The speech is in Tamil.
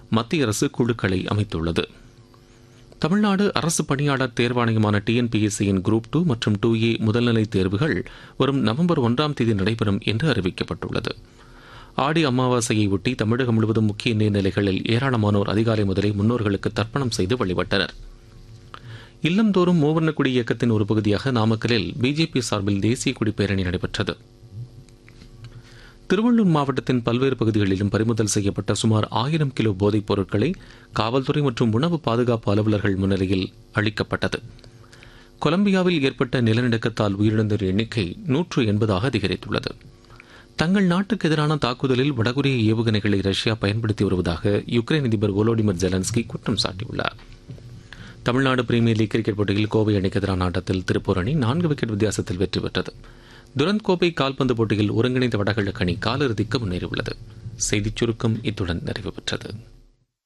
மத்திய அரசு குழுக்களை அமைத்துள்ளது தமிழ்நாடு அரசு பணியாளர் தேர்வாணையமான டிஎன்பிஎஸ்சியின் குரூப் டூ மற்றும் டூ ஏ முதல்நிலை தேர்வுகள் வரும் நவம்பர் ஒன்றாம் தேதி நடைபெறும் என்று அறிவிக்கப்பட்டுள்ளது ஆடி அமாவாசையை ஒட்டி தமிழகம் முழுவதும் முக்கிய நீர்நிலைகளில் ஏராளமானோர் அதிகாலை முதலே முன்னோர்களுக்கு தர்ப்பணம் செய்து வழிபட்டனர் இல்லந்தோறும் மூவர்ணக்குடி இயக்கத்தின் ஒரு பகுதியாக நாமக்கலில் பிஜேபி சார்பில் தேசிய கொடி பேரணி நடைபெற்றது திருவள்ளூர் மாவட்டத்தின் பல்வேறு பகுதிகளிலும் பறிமுதல் செய்யப்பட்ட சுமார் ஆயிரம் கிலோ போதைப் பொருட்களை காவல்துறை மற்றும் உணவு பாதுகாப்பு அலுவலர்கள் முன்னிலையில் அளிக்கப்பட்டது கொலம்பியாவில் ஏற்பட்ட நிலநடுக்கத்தால் உயிரிழந்தோர் எண்ணிக்கை நூற்று எண்பதாக அதிகரித்துள்ளது தங்கள் நாட்டுக்கு எதிரான தாக்குதலில் வடகொரிய ஏவுகணைகளை ரஷ்யா பயன்படுத்தி வருவதாக யுக்ரைன் அதிபர் ஓலோடிமர் ஜெலன்ஸ்கி குற்றம் சாட்டியுள்ளார் தமிழ்நாடு பிரீமியர் லீக் கிரிக்கெட் போட்டியில் கோவை அணிக்கு எதிரான ஆட்டத்தில் திருப்பூர் அணி நான்கு விக்கெட் வித்தியாசத்தில் வெற்றி பெற்றது துரந்த் கோப்பை கால்பந்து போட்டியில் ஒருங்கிணைந்த வடகிழக்கு அணி காலிறுதிக்கு முன்னேறியுள்ளது செய்திச் சுருக்கம் இத்துடன் நிறைவு பெற்றது